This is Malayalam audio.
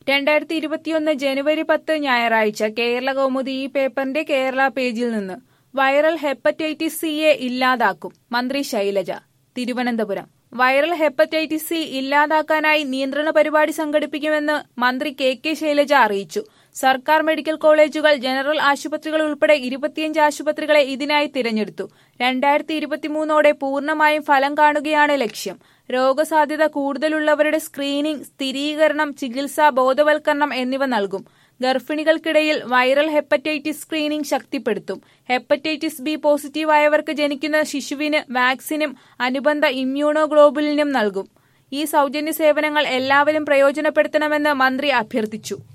രണ്ടായിരത്തി ഇരുപത്തിയൊന്ന് ജനുവരി പത്ത് ഞായറാഴ്ച കേരള കൗമുദി ഈ പേപ്പറിന്റെ കേരള പേജിൽ നിന്ന് വൈറൽ ഹെപ്പറ്റൈറ്റിസ് സിയെ ഇല്ലാതാക്കും മന്ത്രി Shailaja Thiruvananthapuram viral hepatitis C ഇല്ലാതാക്കാനായി നിയന്ത്രണ പരിപാടി സംഘടിപ്പിക്കുമെന്ന് മന്ത്രി കെ കെ ശൈലജ അറിയിച്ചു സർക്കാർ മെഡിക്കൽ കോളേജുകൾ ജനറൽ ആശുപത്രികൾ ഉൾപ്പെടെ ഇരുപത്തിയഞ്ച് ആശുപത്രികളെ ഇതിനായി തിരഞ്ഞെടുത്തു രണ്ടായിരത്തി ഇരുപത്തിമൂന്നോടെ പൂർണ്ണമായും ഫലം കാണുകയാണ് ലക്ഷ്യം രോഗസാധ്യത കൂടുതലുള്ളവരുടെ സ്ക്രീനിംഗ് സ്ഥിരീകരണം ചികിത്സ ബോധവൽക്കരണം എന്നിവ നൽകും ഗർഭിണികൾക്കിടയിൽ വൈറൽ ഹെപ്പറ്റൈറ്റിസ് സ്ക്രീനിംഗ് ശക്തിപ്പെടുത്തും ഹെപ്പറ്റൈറ്റിസ് ബി പോസിറ്റീവായവർക്ക് ജനിക്കുന്ന ശിശുവിന് വാക്സിനും അനുബന്ധ ഇമ്മ്യൂണോഗ്ലോബുലിനും നൽകും ഈ സൗജന്യ സേവനങ്ങൾ എല്ലാവരും പ്രയോജനപ്പെടുത്തണമെന്ന് മന്ത്രി അഭ്യർത്ഥിച്ചു